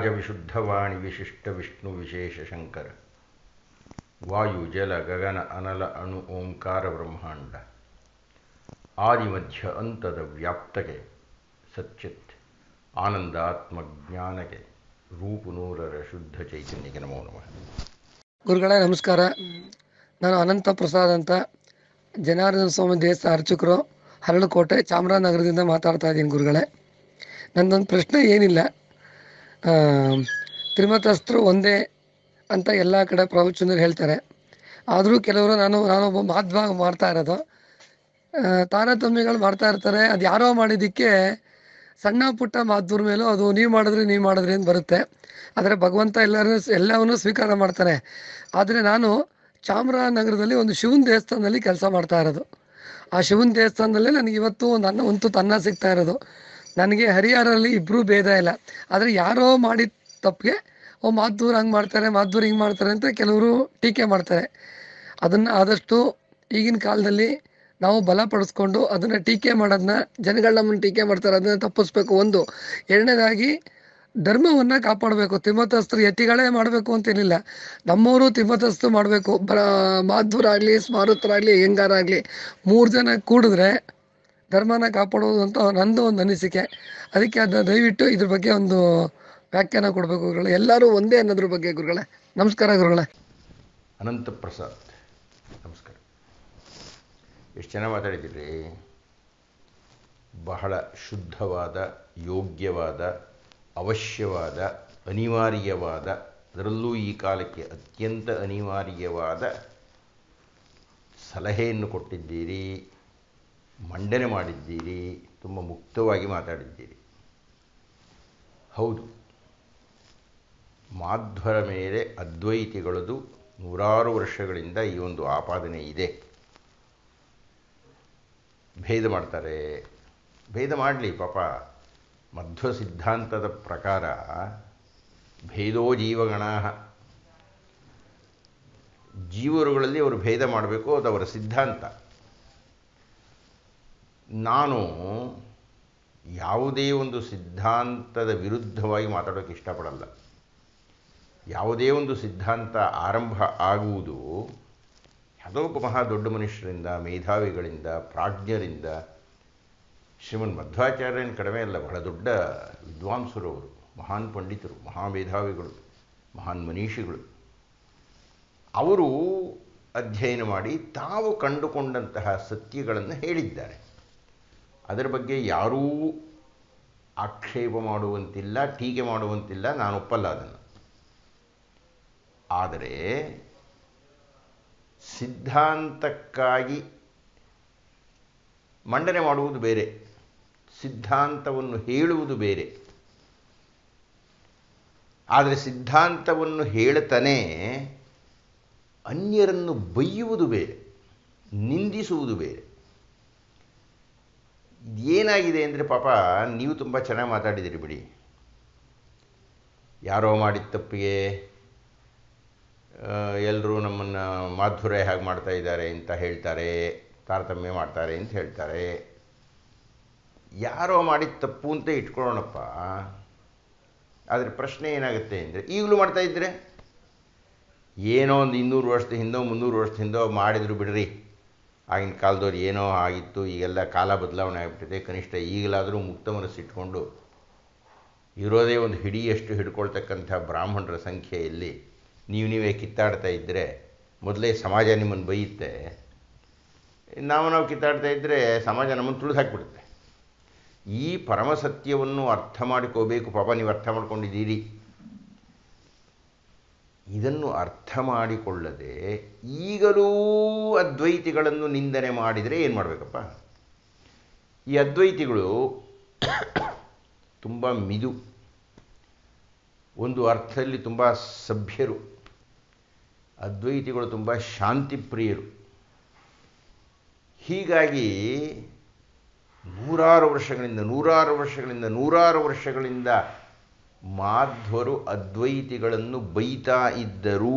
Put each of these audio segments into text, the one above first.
ವಾದಿರಾಜ ವಿಶುದ್ಧವಾಣಿ ವಿಶಿಷ್ಟ ವಿಷ್ಣು ವಿಶೇಷ ಶಂಕರ ವಾಯು ಜಲ ಗಗನ ಅನಲ ಅಣು ಓಂಕಾರ ಬ್ರಹ್ಮಾಂಡ ಆದಿಮಧ್ಯ ಅಂತದ ವ್ಯಾಪ್ತಗೆ ಸಚ್ಚಿತ್ ಆನಂದಾತ್ಮ ಜ್ಞಾನಗೆ ರೂಪು ನೂರರ ಶುದ್ಧ ಚೈತನ್ಯಕ್ಕೆ ನಮೋ ನಮಃ ಗುರುಗಳೇ ನಮಸ್ಕಾರ ನಾನು ಅನಂತ ಪ್ರಸಾದ್ ಅಂತ ಜನಾರ್ದನ ಸ್ವಾಮಿ ದೇವಸ್ಥಾನ ಅರ್ಚಕರು ಹರಳುಕೋಟೆ ಚಾಮರಾಜನಗರದಿಂದ ಮಾತಾಡ್ತಾ ಇದ್ದೀನಿ ಗುರುಗಳೇ ನನ್ನದೊಂದು ಪ್ರಶ್ನೆ ಏನಿಲ್ಲ ಆ, ತ್ರಿಮತಸ್ಥರು ಒಂದೇ ಅಂತ ಎಲ್ಲ ಕಡೆ ಪ್ರವಚನದಲ್ಲಿ ಹೇಳ್ತಾರೆ ಆದರೂ ಕೆಲವರು ನಾನು ನಾನೊಬ್ಬ ಮಾಧ್ವ ಮಾಡ್ತಾ ಇರೋದು ಆ, ತಾರತಮ್ಯಗಳು ಮಾಡ್ತಾ ಇರ್ತಾರೆ ಅದು ಯಾರೋ ಮಾಡಿದ್ದಕ್ಕೆ ಸಣ್ಣ ಪುಟ್ಟ ಮಾಧ್ವರ ಮೇಲೂ ಅದು ನೀವು ಮಾಡಿದ್ರಿ ನೀವು ಮಾಡಿದ್ರಿ ಅಂತ ಬರುತ್ತೆ ಆದರೆ ಭಗವಂತ ಎಲ್ಲರೂ ಎಲ್ಲವನ್ನೂ ಸ್ವೀಕಾರ ಮಾಡ್ತಾನೆ ಆದರೆ ನಾನು ಚಾಮರಾಜನಗರದಲ್ಲಿ ಒಂದು ಶಿವನ ದೇವಸ್ಥಾನದಲ್ಲಿ ಕೆಲಸ ಮಾಡ್ತಾ ಇರೋದು ಆ ಶಿವನ ದೇವಸ್ಥಾನದಲ್ಲೇ ನನಗೆ ಇವತ್ತು ಒಂದು ಅನ್ನ ಒಂದು ತುತ್ತು ಅನ್ನ ಸಿಗ್ತಾ ಇರೋದು ನನಗೆ ಹರಿಹರಲ್ಲಿ ಇಬ್ಬರೂ ಭೇದ ಇಲ್ಲ ಆದರೆ ಯಾರೋ ಮಾಡಿದ ತಪ್ಪಿಗೆ ಓ ಮಾಧೂರ್ ಹಂಗೆ ಮಾಡ್ತಾರೆ ಮಾಧೂರ್ ಹಿಂಗೆ ಮಾಡ್ತಾರೆ ಅಂತ ಕೆಲವರು ಟೀಕೆ ಮಾಡ್ತಾರೆ ಅದನ್ನು ಆದಷ್ಟು ಈಗಿನ ಕಾಲದಲ್ಲಿ ನಾವು ಬಲಪಡಿಸ್ಕೊಂಡು ಅದನ್ನು ಟೀಕೆ ಮಾಡೋದನ್ನ ಜನಗಳ ನಮ್ಮನ್ನು ಟೀಕೆ ಮಾಡ್ತಾರೆ ಅದನ್ನು ತಪ್ಪಿಸ್ಬೇಕು ಒಂದು ಎರಡನೇದಾಗಿ ಧರ್ಮವನ್ನು ಕಾಪಾಡಬೇಕು ತಿಮ್ಮತಸ್ಥರು ಯತಿಗಳೇ ಮಾಡಬೇಕು ಅಂತೇನಿಲ್ಲ ನಮ್ಮವರು ತಿಮ್ಮತಸ್ತು ಮಾಡಬೇಕು ಬರ ಮಾಧುರಾಗಲಿ ಸ್ಮಾರುತರಾಗಲಿ ಹೆಂಗಾರಾಗಲಿ ಮೂರು ಜನ ಕೂಡಿದ್ರೆ ಧರ್ಮನ ಕಾಪಾಡೋದು ಅಂತ ನಂದು ಒಂದು ಅನಿಸಿಕೆ ಅದಕ್ಕೆ ಅದನ್ನ ದಯವಿಟ್ಟು ಇದ್ರ ಬಗ್ಗೆ ಒಂದು ವ್ಯಾಖ್ಯಾನ ಕೊಡಬೇಕು ಗುರುಗಳೇ ಎಲ್ಲರೂ ಒಂದೇ ಅನ್ನೋದ್ರ ಬಗ್ಗೆ ಗುರುಗಳೇ ನಮಸ್ಕಾರ ಗುರುಗಳೇ ಅನಂತ ಪ್ರಸಾದ್ ನಮಸ್ಕಾರ ಎಷ್ಟು ಚೆನ್ನಾಗಿ ಮಾತಾಡಿದ್ದೀರಿ ಬಹಳ ಶುದ್ಧವಾದ ಯೋಗ್ಯವಾದ ಅವಶ್ಯವಾದ ಅನಿವಾರ್ಯವಾದ ಅದರಲ್ಲೂ ಈ ಕಾಲಕ್ಕೆ ಅತ್ಯಂತ ಅನಿವಾರ್ಯವಾದ ಸಲಹೆಯನ್ನು ಕೊಟ್ಟಿದ್ದೀರಿ ಮಂಡನೆ ಮಾಡಿದ್ದೀರಿ ತುಂಬ ಮುಕ್ತವಾಗಿ ಮಾತಾಡಿದ್ದೀರಿ ಹೌದು ಮಾಧ್ವರ ಮೇಲೆ ಅದ್ವೈತಿಗಳದು ನೂರಾರು ವರ್ಷಗಳಿಂದ ಈ ಒಂದು ಆಪಾದನೆ ಇದೆ ಭೇದ ಮಾಡ್ತಾರೆ ಭೇದ ಮಾಡಲಿ ಪಾಪ ಮಧ್ವ ಸಿದ್ಧಾಂತದ ಪ್ರಕಾರ ಭೇದೋ ಜೀವಗಣ ಜೀವರುಗಳಲ್ಲಿ ಅವರು ಭೇದ ಮಾಡಬೇಕು ಅದು ಅವರ ಸಿದ್ಧಾಂತ ನಾನು ಯಾವುದೇ ಒಂದು ಸಿದ್ಧಾಂತದ ವಿರುದ್ಧವಾಗಿ ಮಾತಾಡೋಕ್ಕೆ ಇಷ್ಟಪಡಲ್ಲ ಯಾವುದೇ ಒಂದು ಸಿದ್ಧಾಂತ ಆರಂಭ ಆಗುವುದು ಯಾವುದೋ ಒಬ್ಬ ಮಹಾ ದೊಡ್ಡ ಮನುಷ್ಯರಿಂದ ಮೇಧಾವಿಗಳಿಂದ ಪ್ರಾಜ್ಞರಿಂದ ಶ್ರೀಮನ್ ಮಧ್ವಾಚಾರ್ಯನ ಕಡಿಮೆ ಅಲ್ಲ ಬಹಳ ದೊಡ್ಡ ವಿದ್ವಾಂಸರು ಅವರು ಮಹಾನ್ ಪಂಡಿತರು ಮಹಾಮೇಧಾವಿಗಳು ಮಹಾನ್ ಮನೀಷಿಗಳು ಅವರು ಅಧ್ಯಯನ ಮಾಡಿ ತಾವು ಕಂಡುಕೊಂಡಂತಹ ಸತ್ಯಗಳನ್ನು ಹೇಳಿದ್ದಾರೆ ಅದರ ಬಗ್ಗೆ ಯಾರೂ ಆಕ್ಷೇಪ ಮಾಡುವಂತಿಲ್ಲ ಟೀಕೆ ಮಾಡುವಂತಿಲ್ಲ ನಾನು ಒಪ್ಪಲ್ಲ ಅದನ್ನು ಆದರೆ ಸಿದ್ಧಾಂತಕ್ಕಾಗಿ ಮಂಡನೆ ಮಾಡುವುದು ಬೇರೆ ಸಿದ್ಧಾಂತವನ್ನು ಹೇಳುವುದು ಬೇರೆ ಆದರೆ ಸಿದ್ಧಾಂತವನ್ನು ಹೇಳ್ತಾನೆ ಅನ್ಯರನ್ನು ಬೈಯುವುದು ಬೇರೆ ನಿಂದಿಸುವುದು ಬೇರೆ ಏನಾಗಿದೆ ಅಂದರೆ ಪಾಪ ನೀವು ತುಂಬ ಚೆನ್ನಾಗಿ ಮಾತಾಡಿದಿರಿ ಬಿಡಿ ಯಾರೋ ಮಾಡಿದ ತಪ್ಪಿಗೆ ಎಲ್ಲರೂ ನಮ್ಮನ್ನು ಮಾಧುರ್ಯ ಹೇಗೆ ಮಾಡ್ತಾ ಇದ್ದಾರೆ ಅಂತ ಹೇಳ್ತಾರೆ ತಾರತಮ್ಯ ಮಾಡ್ತಾರೆ ಅಂತ ಹೇಳ್ತಾರೆ ಯಾರೋ ಮಾಡಿದ ತಪ್ಪು ಅಂತ ಇಟ್ಕೊಳ್ಳೋಣಪ್ಪ ಆದರೆ ಪ್ರಶ್ನೆ ಏನಾಗುತ್ತೆ ಅಂದರೆ ಈಗಲೂ ಮಾಡ್ತಾ ಇದ್ದರೆ ಏನೋ ಒಂದು ಇನ್ನೂರು ವರ್ಷದ ಹಿಂದೋ ಮುನ್ನೂರು ವರ್ಷದ ಹಿಂದೋ ಮಾಡಿದ್ರು ಬಿಡ್ರಿ ಆಗಿನ ಕಾಲದವ್ರು ಏನೋ ಆಗಿತ್ತು ಈಗೆಲ್ಲ ಕಾಲ ಬದಲಾವಣೆ ಆಗಿಬಿಟ್ಟಿದೆ ಕನಿಷ್ಠ ಈಗಲಾದರೂ ಮುಕ್ತ ಮನಸ್ಸಿಟ್ಕೊಂಡು ಇರೋದೇ ಒಂದು ಹಿಡಿಯಷ್ಟು ಹಿಡ್ಕೊಳ್ತಕ್ಕಂಥ ಬ್ರಾಹ್ಮಣರ ಸಂಖ್ಯೆಯಲ್ಲಿ ನೀವು ನೀವೇ ಕಿತ್ತಾಡ್ತಾ ಇದ್ದರೆ ಮೊದಲೇ ಸಮಾಜ ನಿಮ್ಮನ್ನು ಬೈಯುತ್ತೆ ನಾವು ನಾವು ಕಿತ್ತಾಡ್ತಾ ಇದ್ದರೆ ಸಮಾಜ ನಮ್ಮನ್ನು ತುಳಿದು ಹಾಕಿಬಿಡುತ್ತೆ ಈ ಪರಮಸತ್ಯವನ್ನು ಅರ್ಥ ಮಾಡಿಕೋಬೇಕು ಪಾಪ ನೀವು ಅರ್ಥ ಮಾಡ್ಕೊಂಡಿದ್ದೀರಿ ಇದನ್ನು ಅರ್ಥ ಮಾಡಿಕೊಳ್ಳದೆ ಈಗಲೂ ಅದ್ವೈತಿಗಳನ್ನು ನಿಂದನೆ ಮಾಡಿದರೆ ಏನು ಮಾಡಬೇಕಪ್ಪ ಈ ಅದ್ವೈತಿಗಳು ತುಂಬ ಮಿದು ಒಂದು ಅರ್ಥದಲ್ಲಿ ತುಂಬ ಸಭ್ಯರು ಅದ್ವೈತಿಗಳು ತುಂಬ ಶಾಂತಿಪ್ರಿಯರು ಹೀಗಾಗಿ ನೂರಾರು ವರ್ಷಗಳಿಂದ ನೂರಾರು ವರ್ಷಗಳಿಂದ ನೂರಾರು ವರ್ಷಗಳಿಂದ ಮಾಧ್ವರು ಅದ್ವೈತಿಗಳನ್ನು ಬೈತಾ ಇದ್ದರೂ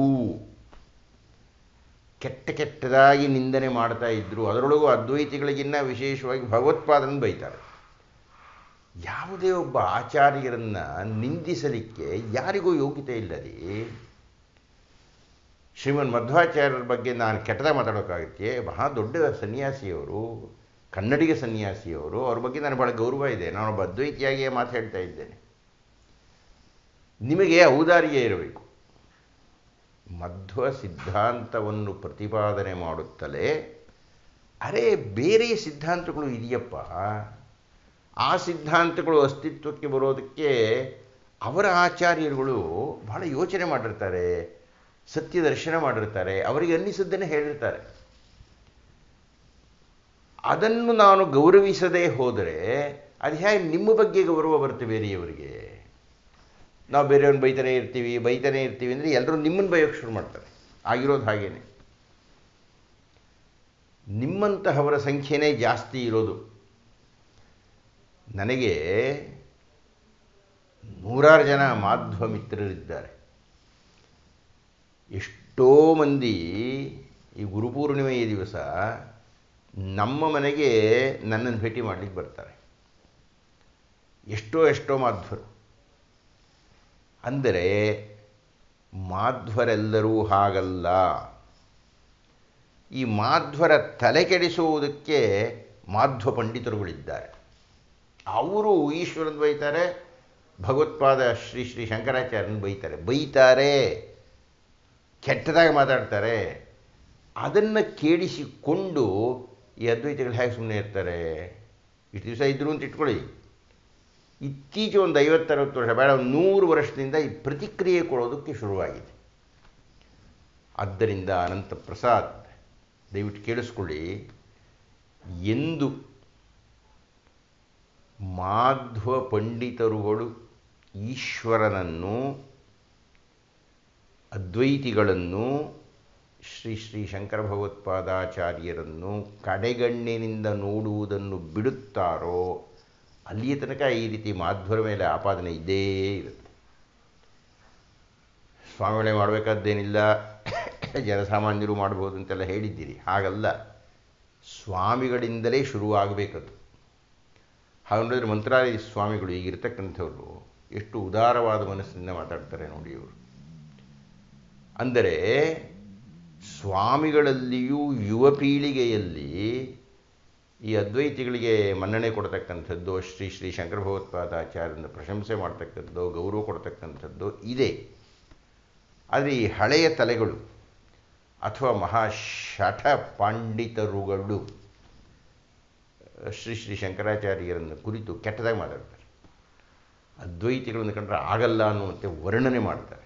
ಕೆಟ್ಟ ಕೆಟ್ಟದಾಗಿ ನಿಂದನೆ ಮಾಡ್ತಾ ಇದ್ದರು ಅದರೊಳಗೂ ಅದ್ವೈತಿಗಳಿಗಿನ್ನ ವಿಶೇಷವಾಗಿ ಭಗವತ್ಪಾದನ ಬೈತಾರೆ ಯಾವುದೇ ಒಬ್ಬ ಆಚಾರ್ಯರನ್ನು ನಿಂದಿಸಲಿಕ್ಕೆ ಯಾರಿಗೂ ಯೋಗ್ಯತೆ ಇಲ್ಲರಿ ಶ್ರೀಮನ್ ಮಧ್ವಾಚಾರ್ಯರ ಬಗ್ಗೆ ನಾನು ಕೆಟ್ಟದಾಗ ಮಾತಾಡೋಕ್ಕಾಗತ್ತೆ ಮಹಾ ದೊಡ್ಡ ಸನ್ಯಾಸಿಯವರು ಕನ್ನಡಿಗ ಸನ್ಯಾಸಿಯವರು ಅವ್ರ ಬಗ್ಗೆ ನನಗೆ ಭಾಳ ಗೌರವ ಇದೆ ನಾನೊಬ್ಬ ಅದ್ವೈತಿಯಾಗಿಯೇ ಮಾತಾಡ್ತಾ ಇದ್ದೇನೆ ನಿಮಗೆ ಔದಾರ್ಯ ಇರಬೇಕು ಮಧ್ವ ಸಿದ್ಧಾಂತವನ್ನು ಪ್ರತಿಪಾದನೆ ಮಾಡುತ್ತಲೇ ಅರೆ ಬೇರೆ ಸಿದ್ಧಾಂತಗಳು ಇದೆಯಪ್ಪ ಆ ಸಿದ್ಧಾಂತಗಳು ಅಸ್ತಿತ್ವಕ್ಕೆ ಬರೋದಕ್ಕೆ ಅವರ ಆಚಾರ್ಯರುಗಳು ಬಹಳ ಯೋಚನೆ ಮಾಡಿರ್ತಾರೆ ಸತ್ಯ ದರ್ಶನ ಮಾಡಿರ್ತಾರೆ ಅವರಿಗೆ ಅನ್ನಿಸದ್ದನ್ನೇ ಹೇಳಿರ್ತಾರೆ ಅದನ್ನು ನಾನು ಗೌರವಿಸದೇ ಹೋದರೆ ಅದು ಹೇಗೆ ನಿಮ್ಮ ಬಗ್ಗೆ ಗೌರವ ಬರುತ್ತೆ ಬೇರೆಯವರಿಗೆ ನಾವು ಬೇರೆಯವ್ರನ್ನ ಬೈತಾನೆ ಇರ್ತೀವಿ ಬೈತಾನೆ ಇರ್ತೀವಿ ಅಂದರೆ ಎಲ್ಲರೂ ನಿಮ್ಮನ್ನು ಬೈಯೋಕ್ಕೆ ಶುರು ಮಾಡ್ತಾರೆ ಆಗಿರೋದು ಹಾಗೇನೆ ನಿಮ್ಮಂತಹವರ ಸಂಖ್ಯೆನೇ ಜಾಸ್ತಿ ಇರೋದು ನನಗೆ ನೂರಾರು ಜನ ಮಾಧ್ವ ಮಿತ್ರರಿದ್ದಾರೆ ಎಷ್ಟೋ ಮಂದಿ ಈ ಗುರುಪೂರ್ಣಿಮೆಯ ದಿವಸ ನಮ್ಮ ಮನೆಗೆ ನನ್ನನ್ನು ಭೇಟಿ ಮಾಡಲಿಕ್ಕೆ ಬರ್ತಾರೆ ಎಷ್ಟೋ ಎಷ್ಟೋ ಮಾಧ್ವರು ಅಂದರೆ ಮಾಧ್ವರೆಲ್ಲರೂ ಹಾಗಲ್ಲ ಈ ಮಾಧ್ವರ ತಲೆ ಕೆಡಿಸುವುದಕ್ಕೆ ಮಾಧ್ವ ಪಂಡಿತರುಗಳಿದ್ದಾರೆ ಅವರು ಈಶ್ವರನ್ ಬೈತಾರೆ ಭಗವತ್ಪಾದ ಶ್ರೀ ಶ್ರೀ ಶಂಕರಾಚಾರ್ಯನ ಬೈತಾರೆ ಬೈತಾರೆ ಕೆಟ್ಟದಾಗಿ ಮಾತಾಡ್ತಾರೆ ಅದನ್ನು ಕೇಳಿಸಿಕೊಂಡು ಈ ಅದ್ವೈತಗಳು ಹೇಗೆ ಸುಮ್ಮನೆ ಇರ್ತಾರೆ ಇಷ್ಟು ದಿವಸ ಇದ್ರು ಅಂತ ಇಟ್ಕೊಳ್ಳಿ ಇತ್ತೀಚೆ ಒಂದು ಐವತ್ತರವತ್ತು ವರ್ಷ ಬೇಡ ಒಂದು ನೂರು ವರ್ಷದಿಂದ ಈ ಪ್ರತಿಕ್ರಿಯೆ ಕೊಡೋದಕ್ಕೆ ಶುರುವಾಗಿದೆ ಆದ್ದರಿಂದ ಅನಂತ ಪ್ರಸಾದ್ ದಯವಿಟ್ಟು ಕೇಳಿಸ್ಕೊಳ್ಳಿ ಎಂದು ಮಾಧ್ವ ಪಂಡಿತರುಗಳು ಈಶ್ವರನನ್ನು ಅದ್ವೈತಿಗಳನ್ನು ಶ್ರೀ ಶ್ರೀ ಶಂಕರ ಭಗವತ್ಪಾದಾಚಾರ್ಯರನ್ನು ಕಡೆಗಣ್ಣಿನಿಂದ ನೋಡುವುದನ್ನು ಬಿಡುತ್ತಾರೋ ಅಲ್ಲಿಯ ತನಕ ಈ ರೀತಿ ಮಾಧ್ವರ ಮೇಲೆ ಆಪಾದನೆ ಇದ್ದೇ ಇರುತ್ತೆ ಸ್ವಾಮಿಗಳೇ ಮಾಡಬೇಕಾದ್ದೇನಿಲ್ಲ ಜನಸಾಮಾನ್ಯರು ಮಾಡ್ಬೋದು ಅಂತೆಲ್ಲ ಹೇಳಿದ್ದೀರಿ ಹಾಗಲ್ಲ ಸ್ವಾಮಿಗಳಿಂದಲೇ ಶುರುವಾಗಬೇಕದು ಹಾಗಂದ್ರೆ ಮಂತ್ರಾಲಯ ಸ್ವಾಮಿಗಳು ಈಗಿರ್ತಕ್ಕಂಥವ್ರು ಎಷ್ಟು ಉದಾರವಾದ ಮನಸ್ಸಿನಿಂದ ಮಾತಾಡ್ತಾರೆ ನೋಡಿ ಇವರು ಅಂದರೆ ಸ್ವಾಮಿಗಳಲ್ಲಿಯೂ ಯುವ ಪೀಳಿಗೆಯಲ್ಲಿ ಈ ಅದ್ವೈತಿಗಳಿಗೆ ಮನ್ನಣೆ ಕೊಡ್ತಕ್ಕಂಥದ್ದು ಶ್ರೀ ಶ್ರೀ ಶಂಕರ ಭಗವತ್ಪಾದಾಚಾರ್ಯನ ಪ್ರಶಂಸೆ ಮಾಡ್ತಕ್ಕಂಥದ್ದು ಗೌರವ ಕೊಡ್ತಕ್ಕಂಥದ್ದು ಇದೆ ಆದರೆ ಈ ಹಳೆಯ ತಲೆಗಳು ಅಥವಾ ಮಹಾಶಠ ಪಾಂಡಿತರುಗಳು ಶ್ರೀ ಶ್ರೀ ಶಂಕರಾಚಾರ್ಯರನ್ನು ಕುರಿತು ಕೆಟ್ಟದಾಗಿ ಮಾತಾಡ್ತಾರೆ ಅದ್ವೈತಿಗಳನ್ನು ಕಂಡ್ರೆ ಆಗಲ್ಲ ಅನ್ನುವಂತೆ ವರ್ಣನೆ ಮಾಡ್ತಾರೆ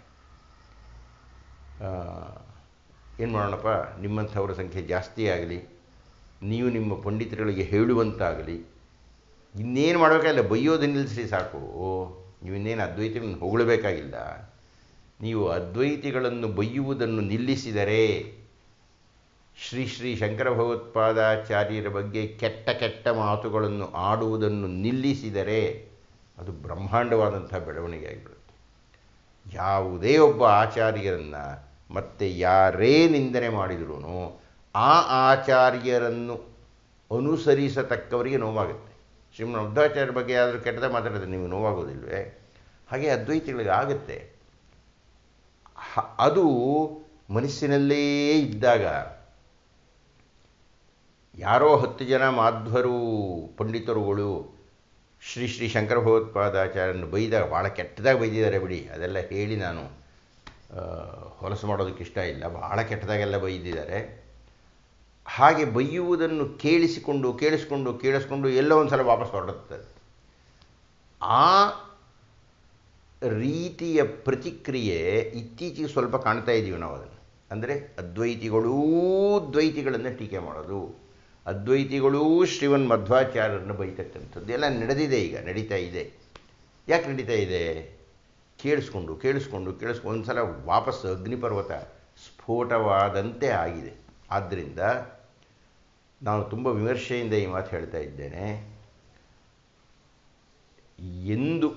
ಏನು ಮಾಡೋಣಪ್ಪ ನಿಮ್ಮಂಥವರ ಸಂಖ್ಯೆ ಜಾಸ್ತಿ ಆಗಲಿ ನೀವು ನಿಮ್ಮ ಪಂಡಿತರುಗಳಿಗೆ ಹೇಳುವಂತಾಗಲಿ ಇನ್ನೇನು ಮಾಡಬೇಕಾಗಿಲ್ಲ ಬೈಯೋದು ನಿಲ್ಲಿಸಿ ಸಾಕು ನೀವು ಇನ್ನೇನು ಅದ್ವೈತಿಗಳನ್ನು ಹೊಗಳಬೇಕಾಗಿಲ್ಲ ನೀವು ಅದ್ವೈತಿಗಳನ್ನು ಬೈಯುವುದನ್ನು ನಿಲ್ಲಿಸಿದರೆ ಶ್ರೀ ಶ್ರೀ ಶಂಕರ ಭಗವತ್ಪಾದಾಚಾರ್ಯರ ಬಗ್ಗೆ ಕೆಟ್ಟ ಕೆಟ್ಟ ಮಾತುಗಳನ್ನು ಆಡುವುದನ್ನು ನಿಲ್ಲಿಸಿದರೆ ಅದು ಬ್ರಹ್ಮಾಂಡವಾದಂಥ ಬೆಳವಣಿಗೆ ಆಗಿಬಿಡುತ್ತೆ ಯಾವುದೇ ಒಬ್ಬ ಆಚಾರ್ಯರನ್ನು ಮತ್ತೆ ಯಾರೇ ನಿಂದನೆ ಮಾಡಿದರೂ ಆ ಆಚಾರ್ಯರನ್ನು ಅನುಸರಿಸತಕ್ಕವರಿಗೆ ನೋವಾಗುತ್ತೆ ಶ್ರೀಮನ್ ಮಧ್ವಾಚಾರ್ಯರ ಬಗ್ಗೆ ಯಾರಾದರೂ ಕೆಟ್ಟದಾಗ ಮಾತಾಡಿದ್ರೆ ನಿಮಗೆ ನೋವಾಗೋದಿಲ್ವೇ ಹಾಗೆ ಅದ್ವೈತಿಗಳಿಗೆ ಆಗುತ್ತೆ ಅದು ಮನಸ್ಸಿನಲ್ಲೇ ಇದ್ದಾಗ ಯಾರೋ ಹತ್ತು ಜನ ಮಾಧ್ವರು ಪಂಡಿತರುಗಳು ಶ್ರೀ ಶ್ರೀ ಶಂಕರ ಭಗವತ್ಪಾದಾಚಾರ್ಯನ ಬೈದಾಗ ಭಾಳ ಕೆಟ್ಟದಾಗಿ ಬೈದಿದ್ದಾರೆ ಬಿಡಿ ಅದೆಲ್ಲ ಹೇಳಿ ನಾನು ಹೊಲಸು ಮಾಡೋದಕ್ಕೆ ಇಷ್ಟ ಇಲ್ಲ ಭಾಳ ಕೆಟ್ಟದಾಗೆಲ್ಲ ಬೈದಿದ್ದಾರೆ ಹಾಗೆ ಬೈಯುವುದನ್ನು ಕೇಳಿಸಿಕೊಂಡು ಕೇಳಿಸ್ಕೊಂಡು ಕೇಳಿಸ್ಕೊಂಡು ಎಲ್ಲೋ ಒಂದು ಸಲ ವಾಪಸ್ ಹೊರಡುತ್ತದೆ ಆ ರೀತಿಯ ಪ್ರತಿಕ್ರಿಯೆ ಇತ್ತೀಚೆಗೆ ಸ್ವಲ್ಪ ಕಾಣ್ತಾ ಇದ್ದೀವಿ ನಾವು ಅದನ್ನು ಅಂದರೆ ಅದ್ವೈತಿಗಳೂ ದ್ವೈತಿಗಳನ್ನು ಟೀಕೆ ಮಾಡೋದು ಅದ್ವೈತಿಗಳೂ ಶ್ರೀವನ್ ಮಧ್ವಾಚಾರ್ಯರನ್ನು ಬೈತಕ್ಕಂಥದ್ದು ಎಲ್ಲ ನಡೆದಿದೆ ಈಗ ನಡೀತಾ ಇದೆ ಯಾಕೆ ನಡೀತಾ ಇದೆ ಕೇಳಿಸ್ಕೊಂಡು ಕೇಳಿಸ್ಕೊಂಡು ಕೇಳಿಸ್ಕೊಂಡು ಒಂದು ಸಲ ವಾಪಸ್ ಅಗ್ನಿಪರ್ವತ ಸ್ಫೋಟವಾದಂತೆ ಆಗಿದೆ ಆದ್ದರಿಂದ ನಾನು ತುಂಬ ವಿಮರ್ಶೆಯಿಂದ ಈ ಮಾತು ಹೇಳ್ತಾ ಇದ್ದೇನೆ ಎಂದು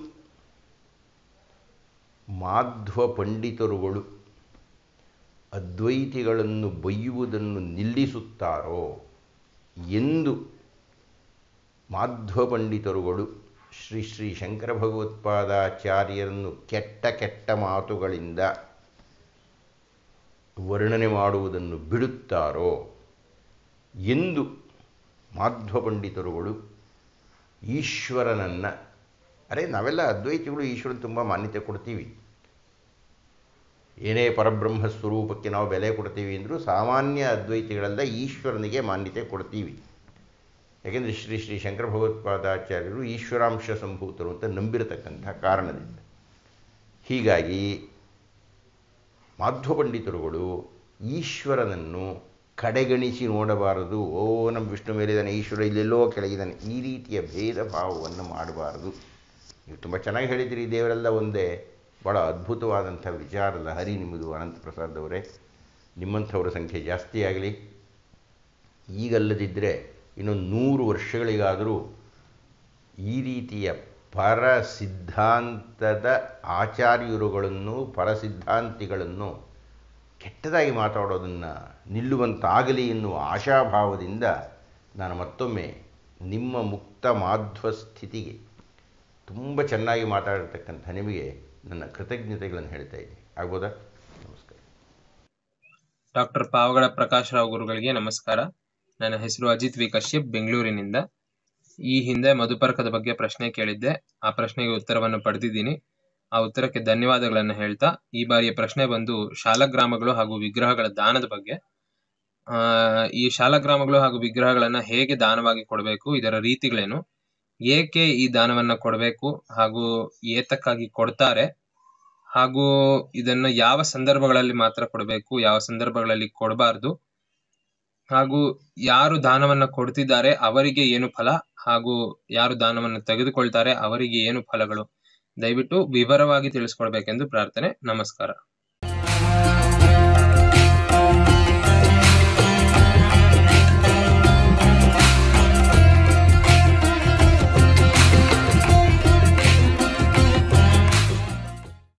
ಮಾಧ್ವ ಪಂಡಿತರುಗಳು ಅದ್ವೈತಿಗಳನ್ನು ಬೈಯುವುದನ್ನು ನಿಲ್ಲಿಸುತ್ತಾರೋ ಎಂದು ಮಾಧ್ವ ಪಂಡಿತರುಗಳು ಶ್ರೀ ಶ್ರೀ ಶಂಕರ ಭಗವತ್ಪಾದಾಚಾರ್ಯರನ್ನು ಕೆಟ್ಟ ಕೆಟ್ಟ ಮಾತುಗಳಿಂದ ವರ್ಣನೆ ಮಾಡುವುದನ್ನು ಬಿಡುತ್ತಾರೋ ಎಂದು ಮಾಧ್ವ ಪಂಡಿತರುಗಳು ಈಶ್ವರನನ್ನು ಅರೆ ನಾವೆಲ್ಲ ಅದ್ವೈತಿಗಳು ಈಶ್ವರನ ತುಂಬ ಮಾನ್ಯತೆ ಕೊಡ್ತೀವಿ ಏನೇ ಪರಬ್ರಹ್ಮ ಸ್ವರೂಪಕ್ಕೆ ನಾವು ಬೆಲೆ ಕೊಡ್ತೀವಿ ಅಂದರೂ ಸಾಮಾನ್ಯ ಅದ್ವೈತಿಗಳೆಲ್ಲ ಈಶ್ವರನಿಗೆ ಮಾನ್ಯತೆ ಕೊಡ್ತೀವಿ ಯಾಕೆಂದರೆ ಶ್ರೀ ಶ್ರೀ ಶಂಕರ ಭಗವತ್ಪಾದಾಚಾರ್ಯರು ಈಶ್ವರಾಂಶ ಸಂಭೂತರು ಅಂತ ನಂಬಿರತಕ್ಕಂಥ ಕಾರಣದಿಂದ ಹೀಗಾಗಿ ಮಾಧ್ವ ಪಂಡಿತರುಗಳು ಈಶ್ವರನನ್ನು ಕಡೆಗಣಿಸಿ ನೋಡಬಾರದು ಓ ನಮ್ಮ ವಿಷ್ಣು ಮೇಲಿದ್ದಾನೆ ಈಶ್ವರ ಇಲ್ಲೆಲ್ಲೋ ಕೆಳಗಿದ್ದಾನೆ ಈ ರೀತಿಯ ಭೇದ ಭಾವವನ್ನು ಮಾಡಬಾರದು ನೀವು ತುಂಬ ಚೆನ್ನಾಗಿ ಹೇಳಿದಿರಿ ದೇವರೆಲ್ಲ ಒಂದೇ ಭಾಳ ಅದ್ಭುತವಾದಂಥ ವಿಚಾರದ ಹರಿ ನಿಮ್ಮದು ಅನಂತ ಪ್ರಸಾದ್ ಅವರೇ ನಿಮ್ಮಂಥವರ ಸಂಖ್ಯೆ ಜಾಸ್ತಿ ಆಗಲಿ ಈಗಲ್ಲದಿದ್ದರೆ ಇನ್ನೊಂದು ನೂರು ವರ್ಷಗಳಿಗಾದರೂ ಈ ರೀತಿಯ ಪರ ಸಿದ್ಧಾಂತದ ಆಚಾರ್ಯರುಗಳನ್ನು ಪರಸಿದ್ಧಾಂತಿಗಳನ್ನು ಕೆಟ್ಟದಾಗಿ ಮಾತಾಡೋದನ್ನು ನಿಲ್ಲುವಂತಾಗಲಿ ಎನ್ನುವ ಆಶಾಭಾವದಿಂದ ನಾನು ಮತ್ತೊಮ್ಮೆ ನಿಮ್ಮ ಮುಕ್ತ ಮಾಧ್ವ ಸ್ಥಿತಿಗೆ ತುಂಬ ಚೆನ್ನಾಗಿ ಮಾತಾಡಿರ್ತಕ್ಕಂಥ ನಿಮಗೆ ನನ್ನ ಕೃತಜ್ಞತೆಗಳನ್ನು ಹೇಳ್ತಾ ಇದ್ದೀನಿ ಆಗ್ಬೋದಾ ನಮಸ್ಕಾರ ಡಾಕ್ಟರ್ ಪಾವಗಡ ಪ್ರಕಾಶ್ ರಾವ್ ಗುರುಗಳಿಗೆ ನಮಸ್ಕಾರ ನನ್ನ ಹೆಸರು ಅಜಿತ್ ವಿ ಕಶ್ಯಪ್ ಬೆಂಗಳೂರಿನಿಂದ ಈ ಹಿಂದೆ ಮಧುಪರ್ಕದ ಬಗ್ಗೆ ಪ್ರಶ್ನೆ ಕೇಳಿದ್ದೆ ಆ ಪ್ರಶ್ನೆಗೆ ಉತ್ತರವನ್ನು ಪಡೆದಿದ್ದೀನಿ ಆ ಉತ್ತರಕ್ಕೆ ಧನ್ಯವಾದಗಳನ್ನು ಹೇಳ್ತಾ ಈ ಬಾರಿಯ ಪ್ರಶ್ನೆ ಬಂದು ಶಾಲಗ್ರಾಮಗಳು ಹಾಗೂ ವಿಗ್ರಹಗಳ ದಾನದ ಬಗ್ಗೆ ಆ ಈ ಶಾಲಗ್ರಾಮಗಳು ಹಾಗೂ ವಿಗ್ರಹಗಳನ್ನ ಹೇಗೆ ದಾನವಾಗಿ ಕೊಡಬೇಕು ಇದರ ರೀತಿಗಳೇನು ಏಕೆ ಈ ದಾನವನ್ನ ಕೊಡಬೇಕು ಹಾಗೂ ಏತಕ್ಕಾಗಿ ಕೊಡ್ತಾರೆ ಹಾಗೂ ಇದನ್ನು ಯಾವ ಸಂದರ್ಭಗಳಲ್ಲಿ ಮಾತ್ರ ಕೊಡಬೇಕು ಯಾವ ಸಂದರ್ಭಗಳಲ್ಲಿ ಕೊಡಬಾರ್ದು ಹಾಗೂ ಯಾರು ದಾನವನ್ನ ಕೊಡ್ತಿದ್ದಾರೆ ಅವರಿಗೆ ಏನು ಫಲ ಹಾಗೂ ಯಾರು ದಾನವನ್ನು ತೆಗೆದುಕೊಳ್ತಾರೆ ಅವರಿಗೆ ಏನು ಫಲಗಳು ದಯವಿಟ್ಟು ವಿವರವಾಗಿ ತಿಳಿಸ್ಕೊಡ್ಬೇಕೆಂದು ಪ್ರಾರ್ಥನೆ ನಮಸ್ಕಾರ